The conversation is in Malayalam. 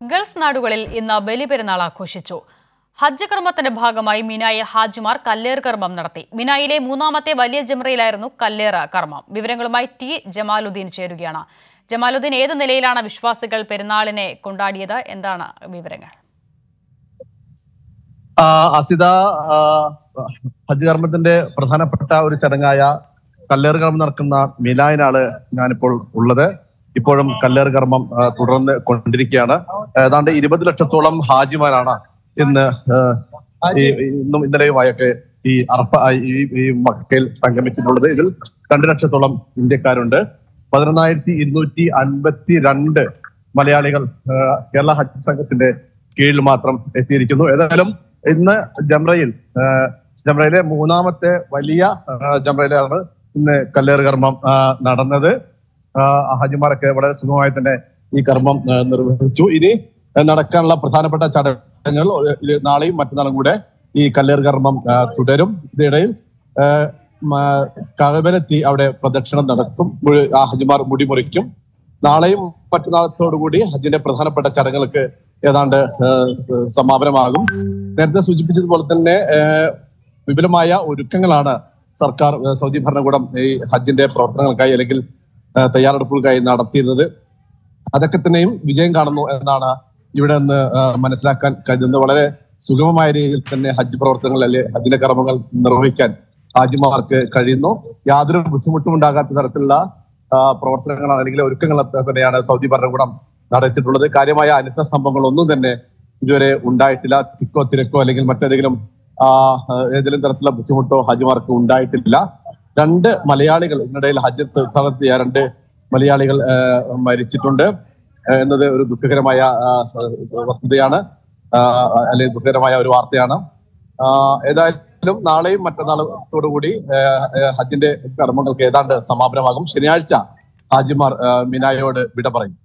ഗൾഫ് നാടുകളിൽ ഇന്ന് ബലിപെരുന്നാൾ ആഘോഷിച്ചു ഹജ്ജ് കർമ്മത്തിന്റെ ഭാഗമായി മിനായിൽ ഹാജിമാർ കല്ലേർ കർമ്മം നടത്തി മിനായിലെ മൂന്നാമത്തെ വലിയ ജംറയിലായിരുന്നു കല്ലേർ കർമ്മം വിവരങ്ങളുമായി ടി ജമാലുദ്ദീൻ ചേരുകയാണ് ജമാലുദ്ദീൻ ഏത് നിലയിലാണ് വിശ്വാസികൾ പെരുന്നാളിനെ കൊണ്ടാടിയത് എന്താണ് വിവരങ്ങൾ ആ, അസിത ആ, ഹജ്ജ് കർമ്മത്തിന്റെ പ്രധാനപ്പെട്ട ഒരു ചടങ്ങായ കല്ലേറ് കർമ്മം നടക്കുന്ന മിലായിനാണ് ഞാനിപ്പോൾ ഉള്ളത് ഇപ്പോഴും കല്ലേറ് കർമ്മം ആ, തുടർന്ന് കൊണ്ടിരിക്കുകയാണ് ഏതാണ്ട് ഇരുപത് ലക്ഷത്തോളം ഹാജിമാരാണ് ഇന്ന് ആ, ഈ ഇന്നും ഇന്നലെയുമായൊക്കെ ഈ അർപ്പ ആ, ഈ ഈ മക്കയിൽ സംഗമിച്ചിട്ടുള്ളത് ഇതിൽ രണ്ട് ലക്ഷത്തോളം ഇന്ത്യക്കാരുണ്ട് പതിനൊന്നായിരത്തി ഇരുന്നൂറ്റി അൻപത്തി രണ്ട് മലയാളികൾ ആ, കേരള ഹജ്ജ് സംഘത്തിന്റെ കീഴിൽ മാത്രം എത്തിയിരിക്കുന്നു ഏതായാലും ഇന്ന് ജംറയിൽ ആ, ജംറയിലെ മൂന്നാമത്തെ വലിയ ആ, ജംറയിലാണ് ഇന്ന് കല്ലേറ് കർമ്മം ആ, നടന്നത് ആ, ഹാജിമാരൊക്കെ വളരെ സുഖമായി തന്നെ ഈ കർമ്മം ആ, നിർവഹിച്ചു ഇനി ആ, നടക്കാനുള്ള പ്രധാനപ്പെട്ട ചടങ്ങുകൾ ഒരു- നാളെയും മറ്റന്നാളും കൂടെ ഈ കല്ലേറ് കർമ്മം ആ, തുടരും ഇതിനിടയിൽ ആ, മ- കഅബയിലെത്തി അവിടെ പ്രദക്ഷിണം നടത്തും മുഴു- ആ ഹാജിമാർ മുടി മുറിക്കും നാളെയും മറ്റന്നാളത്തോടു കൂടി ഹജ്ജിന്റെ പ്രധാനപ്പെട്ട ചടങ്ങുകൾക്ക് ഏതാണ്ട് ഏഹ്, സമാപനമാകും നേരത്തെ സൂചിപ്പിച്ചതുപോലെ തന്നെ ഏഹ്, വിപുലമായ ഒരുക്കങ്ങളാണ് സർക്കാർ ഏഹ്, സൗദി ഭരണകൂടം ഈ ഹജ്ജിന്റെ പ്രവർത്തനങ്ങൾക്കായി അല്ലെങ്കിൽ ഏഹ്, തയ്യാറെടുപ്പുകൾക്കായി നടത്തിയിരുന്നത് അതൊക്കെ തന്നെയും വിജയം കാണുന്നു എന്നാണ് ഇവിടെ നിന്ന് ഏഹ്, മനസ്സിലാക്കാൻ കഴിയുന്നത് വളരെ സുഗമമായ രീതിയിൽ തന്നെ ഹജ്ജ് പ്രവർത്തനങ്ങൾ അല്ലെ ഹജ്ജിന്റെ കർമ്മങ്ങൾ നിർവഹിക്കാൻ ഹാജിമാർക്ക് കഴിയുന്നു യാതൊരു ബുദ്ധിമുട്ടും ഉണ്ടാകാത്ത തരത്തിലുള്ള ആ, പ്രവർത്തനങ്ങളാണ് അല്ലെങ്കിൽ ഒരുക്കങ്ങൾ തന്നെയാണ് സൗദി ഭരണകൂടം നടത്തിയിട്ടുള്ളത് കാര്യമായ അനിഷ്ട സംഭവങ്ങൾ ഒന്നും തന്നെ ഇതുവരെ ഉണ്ടായിട്ടില്ല തിക്കോ തിരക്കോ അല്ലെങ്കിൽ മറ്റേതെങ്കിലും ആ, ഏതെങ്കിലും തരത്തിലുള്ള ബുദ്ധിമുട്ടോ ഹാജിമാർക്ക് ഉണ്ടായിട്ടില്ല രണ്ട് മലയാളികൾ ഇതിനിടയിൽ ഹജ്ജ് തീർത്ഥാടനത്തിയ രണ്ട് മലയാളികൾ ആ, മരിച്ചിട്ടുണ്ട് ആ, എന്നത് ഒരു ദുഃഖകരമായ ആ, വസ്തുതയാണ് ആ, അല്ലെങ്കിൽ ദുഃഖകരമായ ഒരു വാർത്തയാണ് ആ, ഏതായാലും നാളെയും മറ്റന്നാളത്തോടുകൂടി ആ, ആ, ഹജ്ജിന്റെ കർമ്മങ്ങൾക്ക് ഏതാണ്ട് സമാപനമാകും ശനിയാഴ്ച ഹാജിമാർ ആ, മിനായോട് വിട പറയും